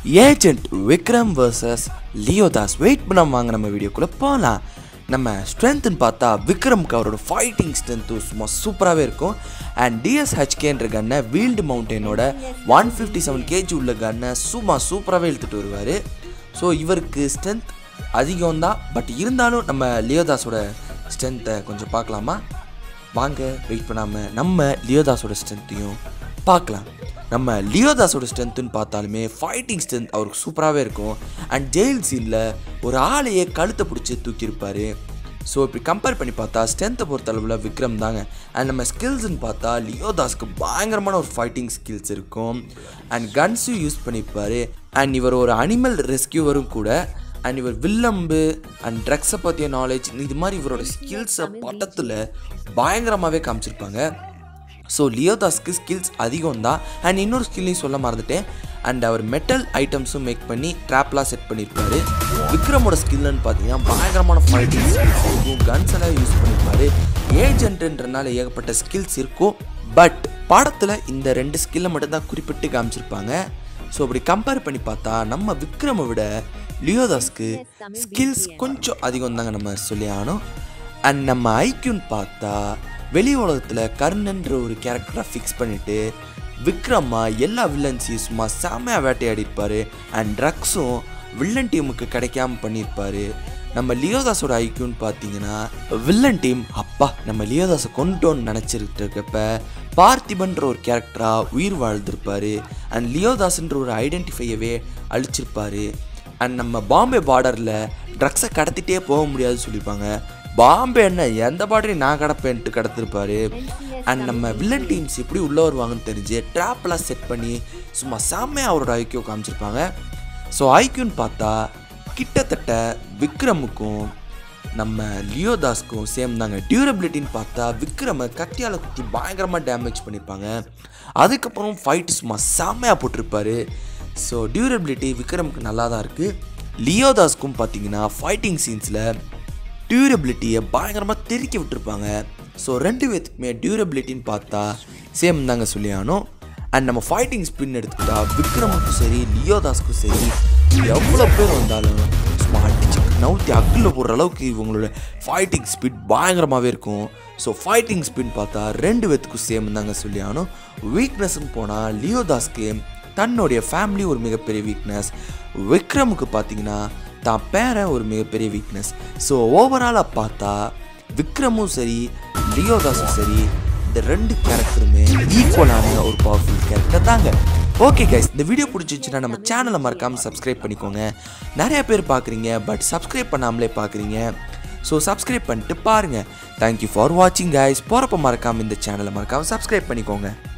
agent Vikram versus Leodas wait பண்ணாம வாங்க நம்ம வீடியோக்குள்ளே போகலாம் நம்ம ஸ்ட்ரென்த்துன்னு பார்த்தா விக்ரம்க்கு அவரோட ஃபைட்டிங் ஸ்ட்ரென்த்து சும்மா சூப்பராகவே இருக்கும் அண்ட் டிஎஸ்ஹெச்கேன்ற கன்னை வீல்டு மவுண்டனோட ஒன் ஃபிஃப்டி செவன் கேஜி உள்ள கன்னை சும்மா சூப்பராகவே இழுத்துட்டு வருவார் ஸோ இவருக்கு ஸ்ட்ரென்த் அதிகம் தான் பட் இருந்தாலும் நம்ம லியோதாஸோட ஸ்ட்ரென்த்தை கொஞ்சம் பார்க்கலாமா வாங்க வெயிட் பண்ணாமல் நம்ம லியோதாஸோட ஸ்ட்ரென்த்தையும் பார்க்கலாம் நம்ம லியோதாஸோட ஸ்ட்ரென்த்துன்னு பார்த்தாலுமே ஃபைட்டிங் ஸ்ட்ரென்த் அவருக்கு சூப்பராகவே இருக்கும் அண்ட் ஜெயில் சீனில் ஒரு ஆளையே கழுத்தை பிடிச்சி தூக்கியிருப்பார் ஸோ இப்படி கம்பேர் பண்ணி பார்த்தா ஸ்ட்ரென்த்தை பொறுத்த அளவில் விக்ரம் தாங்க அண்ட் நம்ம ஸ்கில்ஸ்னு பார்த்தா லியோதாஸ்க்கு பயங்கரமான ஒரு ஃபைட்டிங் ஸ்கில்ஸ் இருக்கும் அண்ட் கன்ஸும் யூஸ் பண்ணியிருப்பார் அண்ட் இவர் ஒரு அனிமல் ரெஸ்கியூவரும் கூட அண்ட் இவர் வில்லம்பு அண்ட் ட்ரக்ஸை பற்றிய நாலேஜ் இது மாதிரி இவரோட ஸ்கில்ஸை பட்டத்தில் பயங்கரமாகவே காமிச்சிருப்பாங்க ஸோ லியோதாஸ்க்கு ஸ்கில்ஸ் அதிகம் தான் அண்ட் இன்னொரு ஸ்கில்லையும் சொல்ல மறந்துட்டேன் அண்ட் அவர் மெட்டல் ஐட்டம்ஸும் மேக் பண்ணி ட்ராப்லாம் செட் பண்ணியிருப்பாரு விக்ரமோட ஸ்கில்லுன்னு பார்த்தீங்கன்னா பயங்கரமான ஃபைட்டிங் ஸ்கில்ஸ் இருக்கும் கன்ஸ் எல்லாம் யூஸ் பண்ணியிருப்பாரு ஏஜென்ட்ன்றனால ஏகப்பட்ட ஸ்கில்ஸ் இருக்கும் பட் படத்தில் இந்த ரெண்டு ஸ்கில்லை மட்டும்தான் குறிப்பிட்டு காமிச்சிருப்பாங்க ஸோ அப்படி கம்பேர் பண்ணி பார்த்தா நம்ம விக்ரமை விட லியோதாஸ்க்கு ஸ்கில்ஸ் கொஞ்சம் அதிகம் தாங்க நம்ம சொல்லி ஆகணும் அண்ட் நம்ம ஐக்யூன்னு பார்த்தா வெளி உலகத்தில் கர்ணன்ற ஒரு கேரக்டரை ஃபிக்ஸ் பண்ணிவிட்டு விக்ரமா எல்லா வில்லன்ஸையும் சும்மா செம்மையாக வேட்டையாடி இருப்பார் அண்ட் ட்ரக்ஸும் வில்லன் டீமுக்கு கிடைக்காம பண்ணியிருப்பாரு நம்ம லியோதாஸோட ஐக்யூன்னு பார்த்தீங்கன்னா வில்லன் டீம் அப்பா நம்ம லியோதாஸை கொண்டோன்னு நினச்சிட்டு இருக்கப்ப பார்த்திபன்ற ஒரு கேரக்டராக உயிர் வாழ்ந்திருப்பாரு அண்ட் லியோதாஸ்ன்ற ஒரு ஐடென்டிஃபையவே அழிச்சிருப்பாரு அண்ட் நம்ம பாம்பே பார்டரில் ட்ரக்ஸை கடத்திட்டே போக முடியாதுன்னு சொல்லியிருப்பாங்க பாம்பே என்ன எந்த பார்டரையும் நான் கடப்பேன்ட்டு கடத்திருப்பாரு அண்ட் நம்ம வில்லன் டீம்ஸ் எப்படி உள்ளே வருவாங்கன்னு தெரிஞ்சு ட்ராப்லாம் செட் பண்ணி சும்மா செம்மையாக அவரோட ஐக்கியோ காமிச்சிருப்பாங்க ஸோ ஐக்கியூன்னு பார்த்தா கிட்டத்தட்ட விக்ரமுக்கும் நம்ம லியோதாஸ்க்கும் சேம் தாங்க டியூரபிலிட்டின்னு பார்த்தா விக்ரமை கத்தியால் குத்தி பயங்கரமாக டேமேஜ் பண்ணியிருப்பாங்க அதுக்கப்புறம் ஃபைட் சும்மா செம்மையாக போட்டிருப்பாரு ஸோ டியூரபிலிட்டி விக்ரமுக்கு நல்லா தான் இருக்குது லியோதாஸ்க்கும் பார்த்தீங்கன்னா ஃபைட்டிங் சீன்ஸில் டியூரபிலிட்டியை பயங்கரமாக தெறிக்க விட்டுருப்பாங்க ஸோ ரெண்டு பேத்துக்குமே டியூரபிலிட்டின்னு பார்த்தா சேம் தாங்க சொல்லி ஆனோம் அண்ட் நம்ம ஃபைட்டிங் ஸ்பின் எடுத்துக்கிட்டா விக்ரமுக்கும் சரி லியோதாஸ்க்கும் சரி எவ்வளோ பேர் வந்தாலும் சும்மா அடிச்சு நவுத்தி அக்கில் போடுற அளவுக்கு இவங்களோட ஃபைட்டிங் ஸ்பீட் பயங்கரமாகவே இருக்கும் ஸோ ஃபைட்டிங் ஸ்பின் பார்த்தா ரெண்டு பேத்துக்கும் சேம் தாங்க சொல்லி ஆனோம் வீக்னஸ்ன்னு போனால் லியோதாஸ்க்கு தன்னுடைய ஃபேமிலி ஒரு மிகப்பெரிய வீக்னஸ் விக்ரமுக்கு பார்த்தீங்கன்னா தான் பேரன் ஒரு மிகப்பெரிய வீக்னஸ் ஸோ ஓவராலாக பார்த்தா விக்ரமும் சரி லியோதாஸும் சரி இந்த ரெண்டு கேரக்டருமே ஈக்குவலான ஒரு பவர்ஃபுல் கேரக்டர் தாங்க ஓகே கைஸ் இந்த வீடியோ பிடிச்சிருச்சுன்னா நம்ம சேனலை மறக்காமல் சப்ஸ்கிரைப் பண்ணிக்கோங்க நிறைய பேர் பார்க்குறீங்க பட் சப்ஸ்கிரைப் பண்ணாமலே பார்க்குறீங்க ஸோ சப்ஸ்கிரைப் பண்ணிட்டு பாருங்கள் தேங்க்யூ ஃபார் வாட்சிங் கைஸ் போகிறப்ப மறக்காமல் இந்த சேனலை மறக்காமல் சப்ஸ்கிரைப் பண்ணிக்கோங்க